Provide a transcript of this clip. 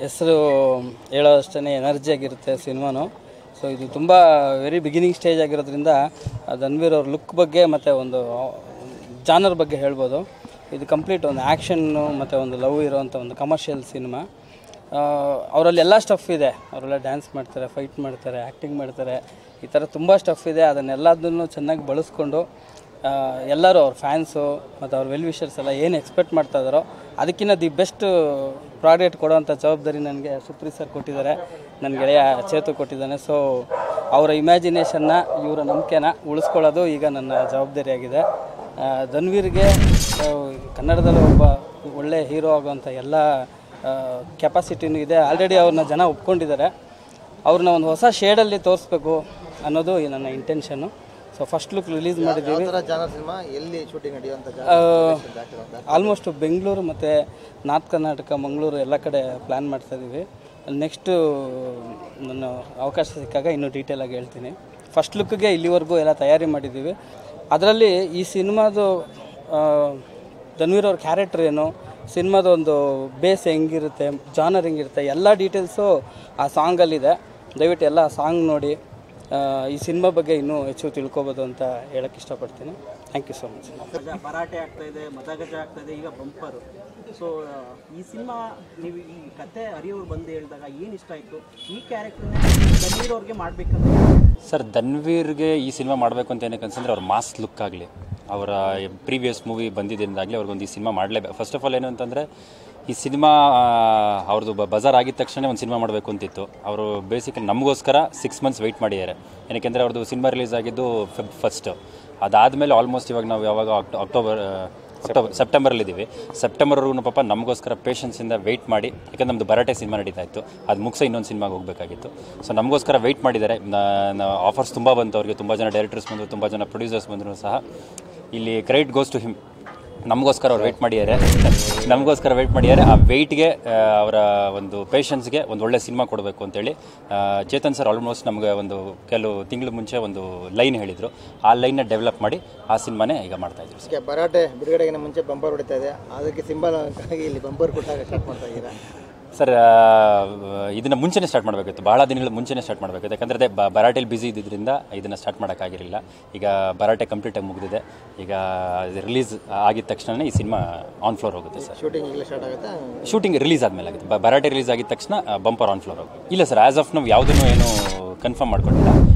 ಹೆಸರು ಹೇಳೋ ಅಷ್ಟೇ ಎನರ್ಜಿ ಆಗಿರುತ್ತೆ ಸಿನಿಮಾನು ಸೊ ಇದು ತುಂಬ ವೆರಿ ಬಿಗಿನಿಂಗ್ ಸ್ಟೇಜ್ ಆಗಿರೋದ್ರಿಂದ ಆ ಧನ್ವೀರ್ ಅವ್ರ ಲುಕ್ ಬಗ್ಗೆ ಮತ್ತು ಒಂದು ಜಾನರ್ ಬಗ್ಗೆ ಹೇಳ್ಬೋದು ಇದು ಕಂಪ್ಲೀಟ್ ಒಂದು ಆ್ಯಕ್ಷನ್ನು ಮತ್ತು ಒಂದು ಲವ್ ಇರೋವಂಥ ಒಂದು ಕಮರ್ಷಿಯಲ್ ಸಿನಿಮಾ ಅವರಲ್ಲಿ ಎಲ್ಲ ಸ್ಟಫ್ ಇದೆ ಅವರೆಲ್ಲ ಡ್ಯಾನ್ಸ್ ಮಾಡ್ತಾರೆ ಫೈಟ್ ಮಾಡ್ತಾರೆ ಆ್ಯಕ್ಟಿಂಗ್ ಮಾಡ್ತಾರೆ ಈ ಥರ ತುಂಬ ಸ್ಟಫ್ ಇದೆ ಅದನ್ನೆಲ್ಲದನ್ನು ಚೆನ್ನಾಗಿ ಬಳಸ್ಕೊಂಡು ಆ, ಎಲ್ಲರೂ ಅವ್ರ ಫ್ಯಾನ್ಸು ಮತ್ತು ಅವ್ರ ವೆಲ್ ವಿಷರ್ಸ್ ಎಲ್ಲ ಏನು ಎಕ್ಸ್ಪೆಕ್ಟ್ ಮಾಡ್ತಾ ಇದ್ದಾರೋ ಅದಕ್ಕಿಂತ ದಿ ಬೆಸ್ಟ್ ಪ್ರಾಡಕ್ಟ್ ಕೊಡೋವಂಥ ಜವಾಬ್ದಾರಿ ನನಗೆ ಸುಪ್ರೀ ಸರ್ ಕೊಟ್ಟಿದ್ದಾರೆ ನನ್ನ ಗೆಳೆಯ ಚೇತು ಕೊಟ್ಟಿದ್ದಾನೆ ಸೊ ಅವರ ಇಮ್ಯಾಜಿನೇಷನ್ನ ಇವರ ನಂಬಿಕೆನ ಉಳಿಸ್ಕೊಳ್ಳೋದು ಈಗ ನನ್ನ ಜವಾಬ್ದಾರಿಯಾಗಿದೆ ಆ, ಧನ್ವೀರ್ಗೆ ಆ, ಕನ್ನಡದಲ್ಲಿ ಒಬ್ಬ ಒಳ್ಳೆ ಹೀರೋ ಆಗುವಂಥ ಎಲ್ಲ ಕೆಪಾಸಿಟಿನೂ ಇದೆ ಆಲ್ರೆಡಿ ಅವ್ರನ್ನ ಜನ ಒಪ್ಕೊಂಡಿದ್ದಾರೆ ಅವ್ರನ್ನ ಒಂದು ಹೊಸ ಶೇಡಲ್ಲಿ ತೋರಿಸ್ಬೇಕು ಅನ್ನೋದು ಈ ನನ್ನ intention so first look release ಮಾಡಿದ್ದೀವಿ ಥರ ಜಾನರ್ ಸಿನಿಮಾ ಎಲ್ಲಿ ಶೂಟಿಂಗ್ ನಡೆಯುವಂಥ ಆಲ್ಮೋಸ್ಟ್ ಬೆಂಗಳೂರು ಮತ್ತು ನಾರ್ತ್ ಕರ್ನಾಟಕ ಮಂಗಳೂರು ಎಲ್ಲ ಕಡೆ ಪ್ಲ್ಯಾನ್ ಮಾಡ್ತಾ ಇದ್ದೀವಿ ನೆಕ್ಸ್ಟು ನಾನು ಅವಕಾಶ ಸಿಕ್ಕಾಗ ಇನ್ನೂ ಡೀಟೇಲಾಗಿ ಹೇಳ್ತೀನಿ ಫಸ್ಟ್ ಲುಕ್ಗೆ ಇಲ್ಲಿವರೆಗೂ ಎಲ್ಲ ತಯಾರಿ ಮಾಡಿದ್ದೀವಿ ಅದರಲ್ಲಿ ಈ ಸಿನಿಮಾದು ಆ, ಧನ್ವೀರ್ ಅವ್ರ ಕ್ಯಾರೆಕ್ಟರ್ ಏನು ಸಿನಿಮಾದ ಒಂದು ಬೇಸ್ ಹೆಂಗಿರುತ್ತೆ ಜಾನರ್ ಹೆಂಗಿರುತ್ತೆ ಎಲ್ಲ ಡೀಟೇಲ್ಸು ಆ ಸಾಂಗಲ್ಲಿದೆ ದಯವಿಟ್ಟು ಎಲ್ಲ ಸಾಂಗ್ ನೋಡಿ ಆ, ಈ ಸಿನಿಮಾ ಬಗ್ಗೆ ಇನ್ನೂ ಹೆಚ್ಚು ತಿಳ್ಕೊಬೋದು ಅಂತ ಹೇಳಕ್ಕೆ ಇಷ್ಟಪಡ್ತೀನಿ ಥ್ಯಾಂಕ್ ಯು ಸೊ ಮಚ್ ಭರಾಟೆ ಆಗ್ತಾ ಇದೆ ಮದಗಜ ಆಗ್ತಾ ಇದೆ ಈಗ ಬಂಪರು ಸೊ ಈ ಸಿನಿಮಾ ನೀವು ಈ ಕತೆ ಹರಿಯವ್ರು ಬಂದು ಹೇಳಿದಾಗ ಏನು ಇಷ್ಟ ಆಯಿತು ಈ ಕ್ಯಾರೆಕ್ಟರ್ನ ಗಂಭೀರ್ ಅವ್ರಿಗೆ ಮಾಡಬೇಕಂತ ಸರ್ ಧನ್ವೀರ್ಗೆ ಈ ಸಿನಿಮಾ ಮಾಡಬೇಕು ಅಂತ ಏನಕ್ಕೆ ಅನ್ಸಂದ್ರೆ ಅವ್ರ ಮಾಸ್ ಲುಕ್ ಆಗಲಿ ಅವರ ಪ್ರೀವಿಯಸ್ ಮೂವಿ ಬಂದಿದ್ದರಿಂದಾಗಲಿ ಅವ್ರಿಗೊಂದು ಈ ಸಿನಿಮಾ ಮಾಡಲೇಬೇಕು ಫಸ್ಟ್ ಆಫ್ ಆಲ್ ಏನು ಅಂತಂದರೆ ಈ ಸಿನಿಮಾ ಅವ್ರದ್ದು ಬ- ಬಜಾರ್ ಆಗಿದ ತಕ್ಷಣ ಒಂದು ಸಿನಿಮಾ ಮಾಡಬೇಕು ಅಂತಿತ್ತು ಅವರು ಬೇಸಿಕಲಿ ನಮಗೋಸ್ಕರ ಸಿಕ್ಸ್ ಮಂತ್ಸ್ ವೆಯ್ಟ್ ಮಾಡಿದ್ದಾರೆ ಏನಕ್ಕೆ ಅವ್ರದ್ದು ಸಿನಿಮಾ ರಿಲೀಸ್ ಆಗಿದ್ದು ಫೆಬ್ ಫಸ್ಟ್ ಅದಾದಮೇಲೆ ಆಲ್ಮೋಸ್ಟ್ ಇವಾಗ ನಾವು ಯಾವಾಗ ಅಕ್ಟೋ ಅಕ್ಟೋಬರ್ ಅಕ್ಟೋಬರ್ ಸೆಪ್ಟೆಂಬರಲ್ಲಿದ್ದೀವಿ ಸೆಪ್ಟೆಂಬರ್ವರೆಗೂ ಪಾಪ ನಮಗೋಸ್ಕರ ಪೇಷನ್ಸಿಂದ ವೆಯ್ಟ್ ಮಾಡಿ ಯಾಕಂದ್ರೆ ನಮ್ಮದು ಬರಾಟೆ ಸಿನಿಮಾ ನಡೀತಾ ಇತ್ತು ಅದು ಮುಗಿಸಿ ಇನ್ನೊಂದು ಸಿನಿಮಾಗೆ ಹೋಗಬೇಕಾಗಿತ್ತು ಸೊ ನಮಗೋಸ್ಕರ ವೆಯ್ಟ್ ಮಾಡಿದ್ದಾರೆ ಆಫರ್ಸ್ ತುಂಬ ಬಂತು ಅವ್ರಿಗೆ ತುಂಬ ಜನ ಡೈರೆಕ್ಟರ್ಸ್ ಬಂದರು ತುಂಬ ಜನ ಪ್ರೊಡ್ಯೂಸರ್ಸ್ ಬಂದರು ಸಹ ಇಲ್ಲಿ ಕ್ರೆಡಿಟ್ ಗೋಸ್ ಟು ಹಿಮ್ ನಮಗೋಸ್ಕರ ಅವ್ರು ವೆಯ್ಟ್ ಮಾಡಿದ್ದಾರೆ ನಮಗೋಸ್ಕರ ವೆಯ್ಟ್ ಮಾಡಿದ್ದಾರೆ ಆ ವೆಯ್ಟ್ಗೆ ಅವರ ಒಂದು ಪೇಷನ್ಸ್ಗೆ ಒಂದು ಒಳ್ಳೆ ಸಿನಿಮಾ ಕೊಡಬೇಕು ಅಂತೇಳಿ ಆ, ಚೇತನ್ ಸರ್ ಆಲ್ಮೋಸ್ಟ್ ನಮಗೆ ಒಂದು ಕೆಲವು ತಿಂಗಳ ಮುಂಚೆ ಒಂದು ಲೈನ್ ಹೇಳಿದರು ಆ ಲೈನ್ನ ಡೆವಲಪ್ ಮಾಡಿ ಆ ಸಿನಿಮಾನೇ ಈಗ ಮಾಡ್ತಾ ಇದ್ದೀವಿ ಸರ್ ಓಕೆ ಭರಾಟೆ ಬಿಡುಗಡೆಗಿನ ಮುಂಚೆ ಬಂಪರ್ ಹೊಡಿತಾ ಇದೆ ಅದಕ್ಕೆ ಸಿಂಬಲ್ ಆಗಿ ಇಲ್ಲಿ ಬಂಪರ್ ಕೊಟ್ಟಾಗ ಸ್ಟಾರ್ಟ್ ಮಾಡ್ತಾ ಇದ್ದೀರಾ ಸರ್ ಆ, ಇದನ್ನ ಮುಂಚೆನೇ ಸ್ಟಾರ್ಟ್ ಮಾಡಬೇಕಿತ್ತು ಭಾಳ ದಿನಗಳ ಮುಂಚೆನೇ ಸ್ಟಾರ್ಟ್ ಮಾಡಬೇಕಿತ್ತು ಯಾಕಂದರೆ ಅದೇ ಬ- ಬರಾಟೆಲಿ ಬ್ಯುಸಿ ಇದ್ದಿದ್ದರಿಂದ ಇದನ್ನು ಸ್ಟಾರ್ಟ್ ಮಾಡೋಕ್ಕಾಗಿರಲಿಲ್ಲ ಈಗ ಬರಾಟೆ ಕಂಪ್ಲೀಟಾಗಿ ಮುಗಿದಿದೆ ಈಗ ರಿಲೀಸ್ ಆಗಿದ ತಕ್ಷಣವೇ ಈ ಸಿನಿಮಾ ಆನ್ ಫ್ಲೋರ್ ಹೋಗುತ್ತೆ ಸರ್ ಶೂಟಿಂಗ್ ಈಗಲೇ ಸ್ಟಾರ್ಟ್ ಆಗುತ್ತಾ ಶೂಟಿಂಗ್ ರಿಲೀಸ್ ಆದಮೇಲೆ ಆಗುತ್ತೆ ಬ- ಬರಾಟೆ ರಿಲೀಸ್ ಆಗಿದ ತಕ್ಷಣ ಬಂಪರ್ ಆನ್ ಫ್ಲೋರ್ ಹೋಗುತ್ತೆ ಇಲ್ಲ ಸರ್ ಆ್ಯಸ್ ಆಫ್ ನಾವು ಯಾವುದನ್ನು ಏನು ಕನ್ಫರ್ಮ್ ಮಾಡ್ಕೊಂಡಿಲ್ಲ